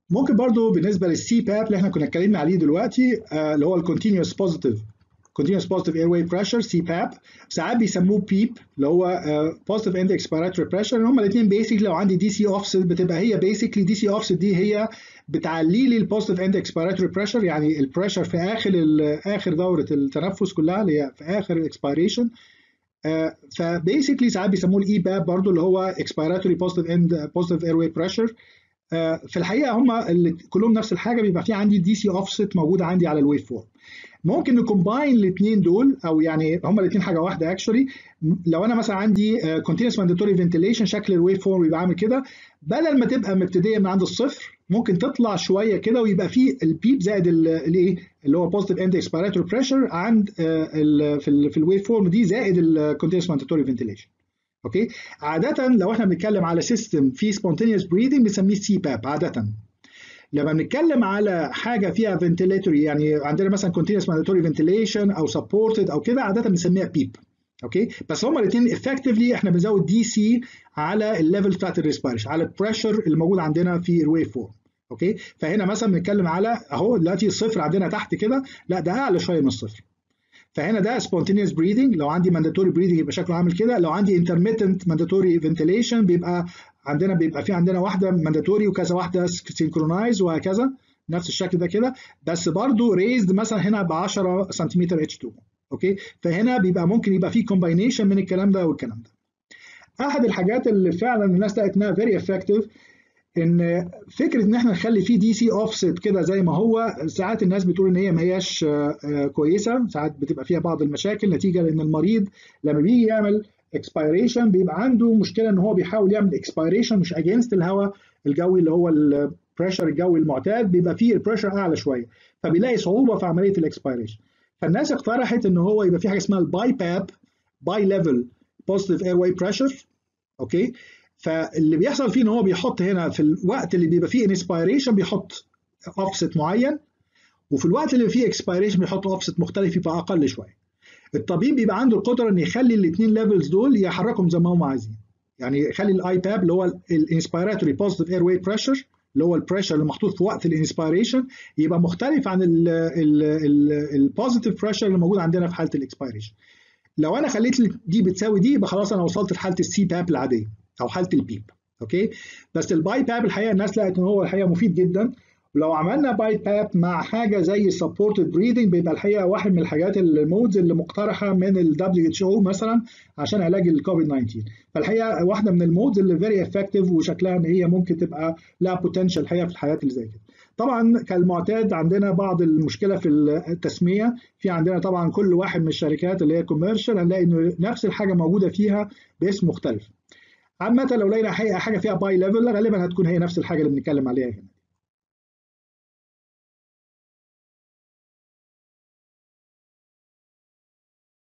ممكن برضو بالنسبه للسي باب اللي احنا كنا اتكلمنا عليه دلوقتي آه اللي هو الكونتينوس بوزيتيف continuous positive airway pressure CPAP ساعات بيسموه بيب اللي هو uh, positive end expiratory pressure هما الاثنين بيسكلي لو عندي دي سي اوفست بتبقى هي بيسكلي دي سي اوفست دي هي بتعلي لي البوزيتيف اند اكسبيراتوري بريشر يعني البريشر في اخر اخر دوره التنفس كلها اللي هي في اخر الاكسبيريشن uh, فبيسكلي ساعات بيسموه الاي باب برضو اللي هو expiratory positive end positive airway pressure في الحقيقه هم اللي كلهم نفس الحاجه بيبقى في عندي دي سي اوفست موجوده عندي على الويف فورم ممكن نكومباين الاثنين دول او يعني هما الاثنين حاجه واحده اكشولي لو انا مثلا عندي كونتينوس مانداتوري فنتيليشن شكل الويف فورم بيبقى عامل كده بدل ما تبقى مبتديه من عند الصفر ممكن تطلع شويه كده ويبقى في البيب زائد الايه اللي هو بوزيتيف اند اكسبيراتوري بريشر عند في ال في الويف فورم دي زائد الكونتينوس مانداتوري فنتيليشن اوكي عاده لو احنا بنتكلم على سيستم فيه سبونتينيوس بريدنج بنسميه سي باب عاده لما بنتكلم على حاجه فيها فنتيليتوري يعني عندنا مثلا كونتينوس مانداتوري فنتيليشن او سبورتد او كده عاده بنسميها بيب اوكي بس هما الاثنين افكتفلي احنا بنزود دي سي على الليفل بتاعت الريسبيريشن على البريشر اللي موجود عندنا في الويف فورم اوكي فهنا مثلا بنتكلم على اهو دلوقتي الصفر عندنا تحت كده لا ده اعلى شويه من الصفر فهنا ده spontaneous breathing لو عندي mandatory breathing يبقى شكله عامل كده لو عندي intermittent mandatory ventilation بيبقى عندنا بيبقى في عندنا واحده mandatory وكذا واحده synchronized وهكذا نفس الشكل ده كده بس برضو raised مثلا هنا ب 10 سنتيمتر H2 اوكي فهنا بيبقى ممكن يبقى في combination من الكلام ده والكلام ده احد الحاجات اللي فعلا الناس لقت انها very effective ان فكره ان احنا نخلي فيه دي سي اوفست كده زي ما هو ساعات الناس بتقول ان هي ما هياش كويسه ساعات بتبقى فيها بعض المشاكل نتيجه لان المريض لما بيجي يعمل اكسبيريشن بيبقى عنده مشكله ان هو بيحاول يعمل اكسبيريشن مش اجينست الهواء الجوي اللي هو البريشر الجوي المعتاد بيبقى فيه البريشر اعلى شويه فبيلاقي صعوبه في عمليه الاكسبيريشن فالناس اقترحت ان هو يبقى في حاجه اسمها الباي باب باي ليفل بوزيتيف اير واي بريشر اوكي فاللي بيحصل فيه ان هو بيحط هنا في الوقت اللي بيبقى فيه انسبيريشن بيحط اوفست معين وفي الوقت اللي فيه اكسبيريشن بيحط اوفست مختلف يبقى اقل شويه الطبيب بيبقى عنده القدره ان يخلي الاثنين ليفلز دول يحركهم زي ما هم عايزين يعني يخلي الاي باب اللي هو الانسبيراتوري بوزيتيف اير واي بريشر اللي هو البريشر اللي محطوط في وقت الانسبيريشن يبقى مختلف عن البوزيتيف بريشر اللي موجود عندنا في حاله الاكسبيريشن لو انا خليت دي بتساوي دي يبقى خلاص انا وصلت لحاله السي باب العاديه او حاله البيب اوكي بس الباي باب الحقيقه الناس لقت ان هو الحقيقه مفيد جدا ولو عملنا باي باب مع حاجه زي سبورتد بريدنج بيبقى الحقيقه واحد من الحاجات المودز اللي مقترحه من ال WHO مثلا عشان علاج الكوفيد 19 فالحقيقه واحده من المودز اللي فيري افكتيف وشكلها ان هي ممكن تبقى لها بوتنشال الحقيقه في الحالات اللي زي كده طبعا كالمعتاد عندنا بعض المشكله في التسميه في عندنا طبعا كل واحد من الشركات اللي هي كوميرشال هنلاقي انه نفس الحاجه موجوده فيها باسم مختلف عامة لو لقينا حاجة فيها باي ليفل غالبا هتكون هي نفس الحاجة اللي بنتكلم عليها هنا